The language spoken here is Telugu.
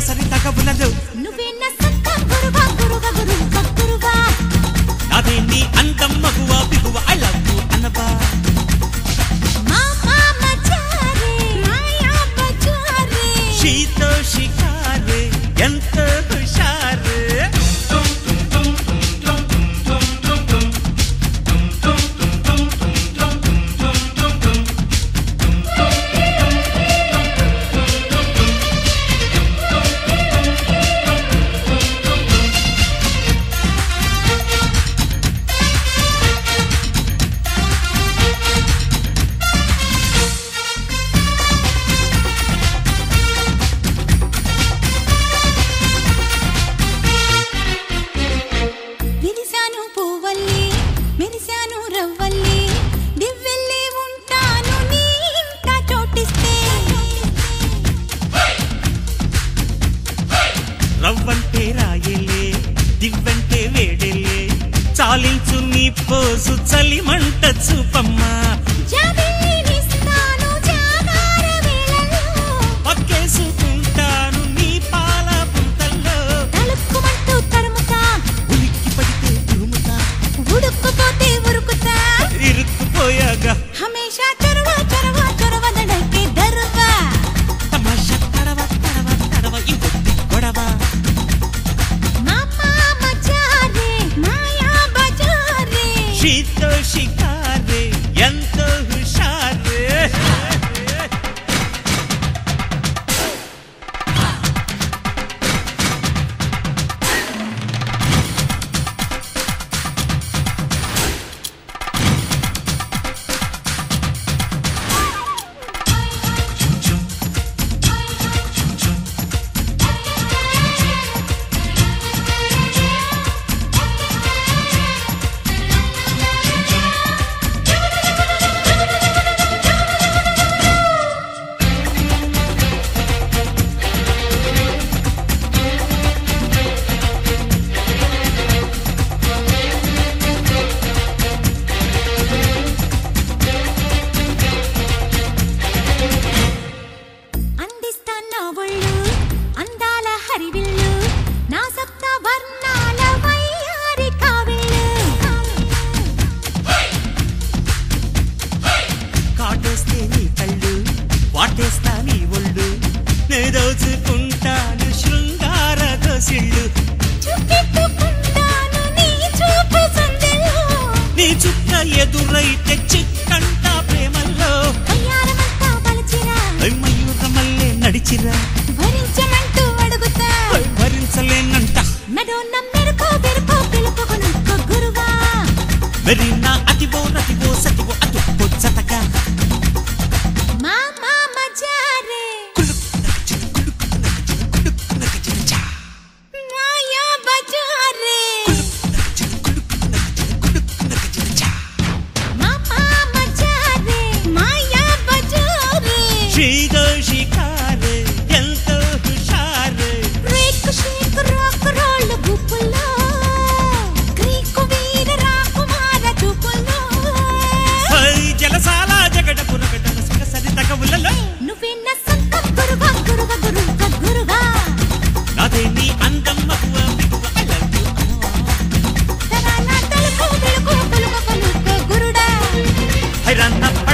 సొగసరి తగవులలో నువ్వే నా సత్తా గురువా గురువా గురువా గురువా నాదే నీ అందం మగువ బిగువ ఐ లవ్ యు అనబా మా మామ చారే మాయా బజారే షీతో షికారే ఎంత హుషారు విరిశాను పువ్వల్లి మెరిశాను రవ్వల్లి దివ్వెల్లి ఉంటాను నీ ఇంట చోటిస్తే రవ్వంటే రాయలే దివ్వంటే వేడెలే చాలించు నీ పోసు చలిమంట చూపమ్మా జాబిల్లినిస్తాను జాగార వేళలో పక్కేసుకుంటాను నీ పాల పుంతల్లో తలుక్కుమంటూ తరుముతా ఉలిక్కి పడితే ఉరుముతా ఉడుక్కుపోతే ఉరుకుతా ఇరుక్కుపోయాగా హమేషా చొరవ చొరవ చొరవదడకే దరువా తమాషా తడవ తడవ తడవ ఇంకొద్ది గొడవ మా మామ చారే మాయా బజారే షీతో షికారే ఎంతో హుషారే అందిస్తాన్నా ఒళ్ళు అందాల హరివిల్లు నా సప్త వర్ణాల వయ్యారి కావిళ్ళు కాటేస్తే నీ కళ్ళు వాటేస్తా నీ ఒళ్ళు నే దోచుకుంటాను శృంగార దోసిళ్ళు చూపెట్టుకుంటాను నీ చూపు సందెలో నీ చుక్క ఎదురైతే చిక్కంట ప్రేమల్లో వయ్యారమంతా పలచిరా ఐ మయూర మల్లె నడిచిరా భరించమంటూ అడుగుతా ఐ భరించలేనంట నడో నమ్మెరుకో వెరుకో పిలుపుకొనుకో గురువా మరి నా అతివో రతివో సతివో అటు పొచ్చతగా మా మామ జారే మాయా బజారే మా మామ జారే మాయా బజారే శ్రీదో షికారే ఎంతో హుషారే రేకు షేకు రాకు రోళ్ళు గుప్పుల్లో గ్రీకు వీర రాకుమార చూపుల్లో హై జలసాల జగడ పురగడ సొగసరి తగవులలో నువ్వే నా సొంత గురువా గురువా గురువా గురువా నాదే నీ అందం మగువ బిగువ I love you అనవా. తరాల తలుపు వెలుగు పలుకు పలుకు గురుడా హైరాన్న